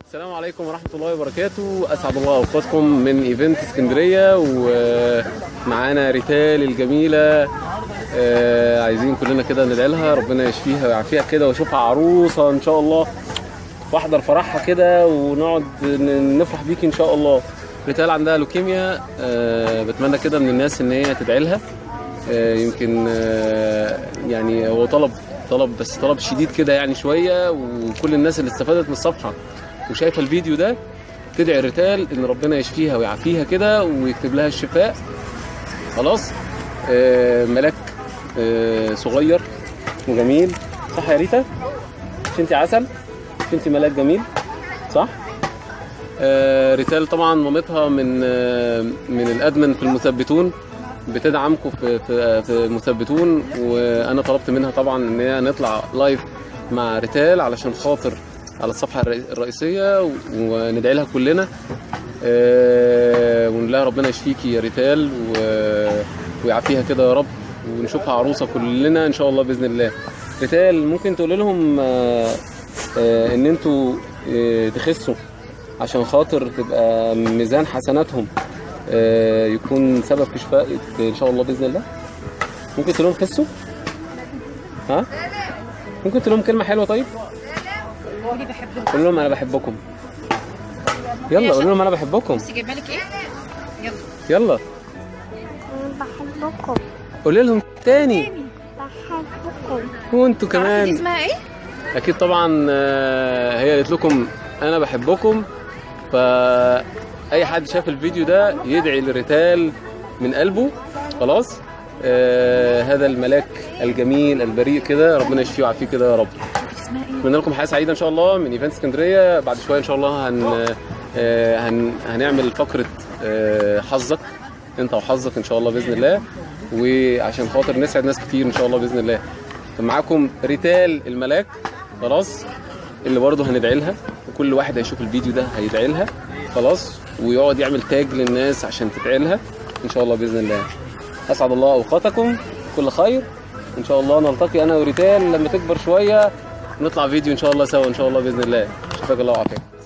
السلام عليكم ورحمة الله وبركاته أسعد الله أوقاتكم من إيفنت اسكندرية ومعانا ريتال الجميلة آه، عايزين كلنا كده ندعي لها ربنا يشفيها ويعافيها كده واشوفها عروسة إن شاء الله واحضر فرحها كده ونقعد ن- نفرح بيكي إن شاء الله ريتال عندها لوكيميا آه، بتمنى كده من الناس إن هي تدعي لها آه، يمكن آه، يعني هو طلب طلب بس طلب شديد كده يعني شويه وكل الناس اللي استفادت من الصفحه وشايفه الفيديو ده تدعي ريتال ان ربنا يشفيها ويعافيها كده ويكتب لها الشفاء خلاص آه، ملاك آه، صغير وجميل صح يا ريتا مش انت عسل مش انت ملاك جميل صح آه، ريتال طبعا مامتها من آه، من الادمن في المثبتون بتدعمكم في في في المثبتون وانا طلبت منها طبعا ان هي نطلع لايف مع ريتال علشان خاطر على الصفحه الرئي- الرئيسيه و- وندعي لها كلنا آه، ونقول لها ربنا يشفيكي يا ريتال و- ويعافيها كده يا رب ونشوفها عروسه كلنا ان شاء الله باذن الله ريتال ممكن تقول لهم آه، آه، ان انتوا آه، تخسوا عشان خاطر تبقى ميزان حسناتهم آه، يكون سبب في شفائك ان شاء الله باذن الله ممكن تقول لهم خسوا ها ممكن تقول لهم كلمه حلوه طيب قولي بحبك قول لهم انا بحبكم يلا قول لهم انا بحبكم بصي جايبه لك ايه يلا يلا بحبكم قول لهم تاني بحبكم وانتوا تعرفي دي كمان اسمها ايه اكيد طبعا آه، هي قالت لكم انا بحبكم فاي حد شاف الفيديو ده يدعي لريتال من قلبه خلاص آه هذا الملاك الجميل البريء كده ربنا يشفيه ويعافيه كده يا رب اسمها ايه اتمنى لكم حياه سعيده ان شاء الله من ايفنت اسكندريه بعد شويه ان شاء الله هن آه، هن هنعمل فقره آه، حظك انت وحظك ان شاء الله باذن الله وعشان خاطر نسعد ناس كتير ان شاء الله باذن الله كان معاكم ريتال الملاك خلاص اللي برضه هندعي لها وكل واحد هيشوف الفيديو ده هيدعي لها خلاص ويقعد يعمل تاج للناس عشان تدعي لها ان شاء الله باذن الله اسعد الله اوقاتكم كل خير ان شاء الله نلتقي انا وريتال لما تكبر شويه نطلع فيديو ان شاء الله سوا ان شاء الله باذن الله شفاك الله وعافاك